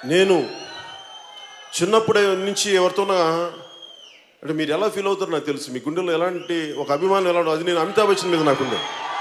నేను చిన్నప్పుడే నుంచి ఎవరితోనా అంటే మీరు ఎలా ఫీల్ అవుతారో నాకు తెలుసు మీ గుండెలో ఎలాంటి ఒక అభిమానం ఎలా ఉంటుందో అది నేను అమితాబ్ బచ్చన్ మీద నాకుండే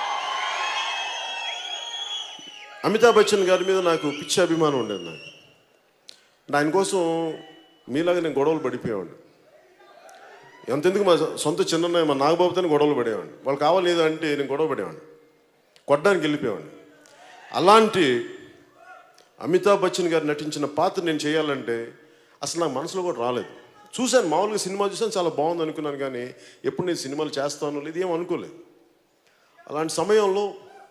అమితాబ్ బచ్చన్ గారి మీద నాకు పిచ్చి అభిమానం ఉండేది నాకు అంటే ఆయన కోసం మీలాగా నేను గొడవలు పడిపోయేవాడిని ఎంతెందుకు మా సొంత చిన్న మా నాగబాబుతో గొడవలు పడేవాడిని వాళ్ళు కావాలి లేదు అంటే నేను గొడవ పడేవాడిని కొట్టడానికి వెళ్ళిపోయేవాడిని అలాంటి అమితాబ్ బచ్చన్ గారు నటించిన పాత్ర నేను చేయాలంటే అసలు నాకు మనసులో కూడా రాలేదు చూశాను మామూలుగా సినిమా చూసాను చాలా బాగుంది అనుకున్నాను కానీ ఎప్పుడు నేను సినిమాలు చేస్తాను లేదు ఏం అనుకోలేదు అలాంటి సమయంలో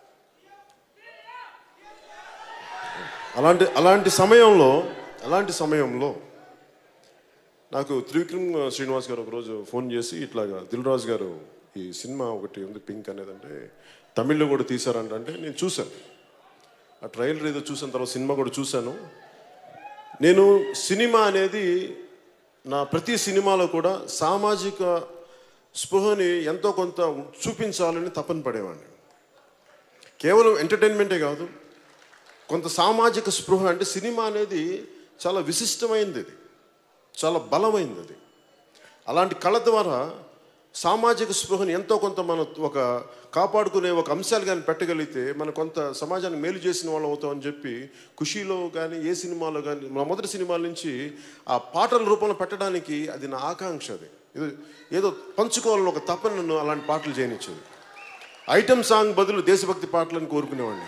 అలాంటి అలాంటి సమయంలో అలాంటి సమయంలో నాకు త్రివిక్రమ్ శ్రీనివాస్ గారు ఒకరోజు ఫోన్ చేసి ఇట్లాగా దిల్ రాజు గారు ఈ సినిమా ఒకటి ఉంది పింక్ అనేది అంటే తమిళ్లో కూడా తీశారంట అంటే నేను చూశాను ఆ ట్రైలర్ ఏదో చూసిన తర్వాత సినిమా కూడా చూశాను నేను సినిమా అనేది నా ప్రతి సినిమాలో కూడా సామాజిక స్పృహని ఎంతో కొంత చూపించాలని తపన పడేవాడిని కేవలం ఎంటర్టైన్మెంటే కాదు కొంత సామాజిక స్పృహ అంటే సినిమా అనేది చాలా విశిష్టమైనది అది చాలా బలమైనది అది అలాంటి కళ ద్వారా సామాజిక స్పృహను ఎంతో కొంత మనం ఒక కాపాడుకునే ఒక అంశాలు కానీ పెట్టగలిగితే మనం కొంత సమాజానికి మేలు చేసిన వాళ్ళం అవుతామని చెప్పి ఖుషీలో కానీ ఏ సినిమాలో కానీ మా మొదటి సినిమాల నుంచి ఆ పాటల రూపంలో పెట్టడానికి అది నా ఆకాంక్ష అది ఏదో ఏదో పంచుకోవాలని ఒక తపన నన్ను అలాంటి పాటలు చేయనిచ్చేది ఐటమ్ సాంగ్ బదులు దేశభక్తి పాటలను కోరుకునేవాడిని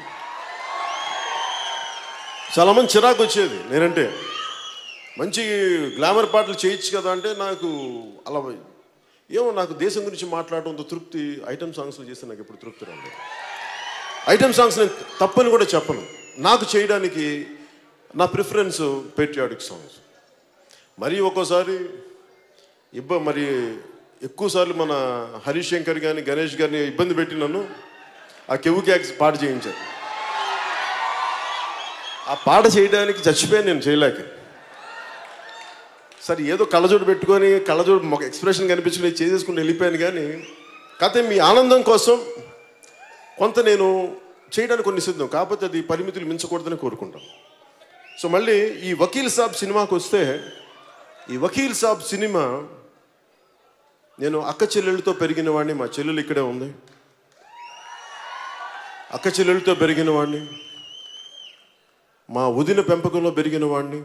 చాలామంది చిరాకు వచ్చేది నేనంటే మంచి గ్లామర్ పాటలు చేయొచ్చు కదా అంటే నాకు అలా ఏమో నాకు దేశం గురించి మాట్లాడడంతో తృప్తి ఐటమ్ సాంగ్స్లో చేస్తే నాకు ఎప్పుడు తృప్తి రాలేదు ఐటమ్ సాంగ్స్ నేను తప్పని కూడా చెప్పను నాకు చేయడానికి నా ప్రిఫరెన్స్ పేట్రియాటిక్ సాంగ్స్ మరి ఒక్కోసారి ఇబ్బ మరి ఎక్కువసార్లు మన హరీష్ శంకర్ కానీ గణేష్ గారిని ఇబ్బంది పెట్టి నన్ను ఆ కెవ్వు క్యాక్స్ పాట చేయించారు ఆ పాట చేయడానికి చచ్చిపోయాను నేను చేయలేక సరే ఏదో కళ్ళజోడు పెట్టుకొని కళ్ళజోడు ఒక ఎక్స్ప్రెషన్ కనిపించుకుని చేసేసుకుని వెళ్ళిపోయాను కానీ కాకపోతే మీ ఆనందం కోసం కొంత నేను చేయడానికి కొన్ని సిద్ధం కాకపోతే అది పరిమితులు మించకూడదని కోరుకుంటాను సో మళ్ళీ ఈ వకీల్ సాబ్ సినిమాకి వస్తే ఈ వకీల్ సాబ్ సినిమా నేను అక్క చెల్లెళ్ళతో పెరిగిన వాడిని మా చెల్లెలు ఇక్కడే ఉంది అక్క చెల్లెలతో పెరిగిన వాడిని మా వదిన పెంపకంలో పెరిగిన వాడిని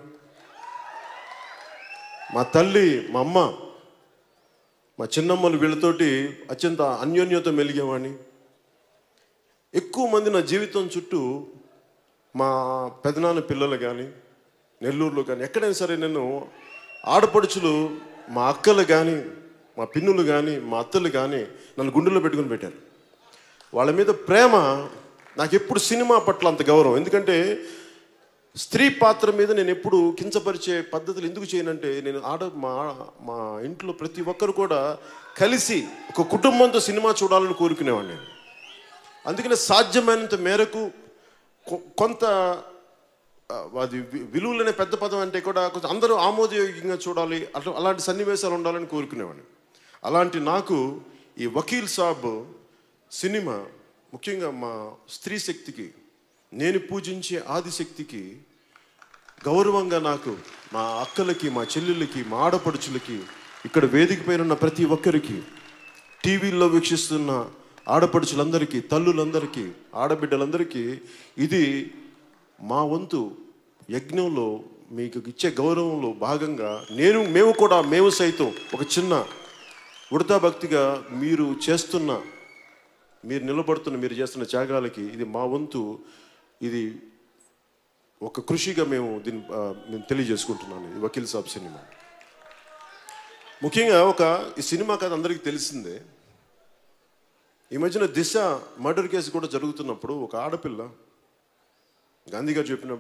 మా తల్లి మా అమ్మ మా చిన్నమ్మలు వీళ్ళతోటి అత్యంత అన్యోన్యత మెలిగేవాడిని ఎక్కువ మంది నా జీవితం చుట్టూ మా పెదనాన్న పిల్లలు కానీ నెల్లూరులో కానీ ఎక్కడైనా సరే నేను ఆడపడుచులు మా అక్కలు కానీ మా పిన్నులు కానీ మా అత్తలు కానీ నన్ను గుండెల్లో పెట్టుకుని పెట్టారు వాళ్ళ మీద ప్రేమ నాకు ఎప్పుడు సినిమా పట్ల అంత గౌరవం ఎందుకంటే స్త్రీ పాత్ర మీద నేను ఎప్పుడు కించపరిచే పద్ధతులు ఎందుకు చేయనంటే నేను ఆడ మా మా ఇంట్లో ప్రతి ఒక్కరు కూడా కలిసి ఒక కుటుంబంతో సినిమా చూడాలని కోరుకునేవాడిని నేను అందుకనే సాధ్యమైనంత మేరకు కొ- కొంత ఆ, అది వి- విలువలనే పెద్ద పదం అంటే కూడా కొంచెం అందరూ ఆమోదయోగ్యంగా చూడాలి అట్లా అలాంటి సన్నివేశాలు ఉండాలని కోరుకునేవాడిని అలాంటి నాకు ఈ వకీల్ సాబ్ సినిమా ముఖ్యంగా మా స్త్రీ శక్తికి నేను పూజించే ఆదిశక్తికి గౌరవంగా నాకు మా అక్కలకి మా చెల్లెళ్ళకి మా ఆడపడుచులకి ఇక్కడ వేదిక పైన ఉన్న ప్రతి ఒక్కరికి టీవీల్లో వీక్షిస్తున్న ఆడపడుచులందరికీ తల్లులందరికీ ఆడబిడ్డలందరికీ ఇది మా వంతు యజ్ఞంలో మీకు ఇచ్చే గౌరవంలో భాగంగా నేను మేము కూడా మేము సైతం ఒక చిన్న ఉడతా భక్తిగా మీరు చేస్తున్న మీరు నిలబడుతున్న మీరు చేస్తున్న త్యాగాలకి ఇది మా వంతు ఇది ఒక కృషిగా మేము దీన్ని ఆ, మేము తెలియజేసుకుంటున్నాను ఈ వకీల్ సాబ్ సినిమా ముఖ్యంగా ఒక ఈ సినిమా కథ అందరికీ తెలిసిందే ఈ మధ్యన దిశ మర్డర్ కేసు కూడా జరుగుతున్నప్పుడు ఒక ఆడపిల్ల గాంధీ గారు చెప్పిన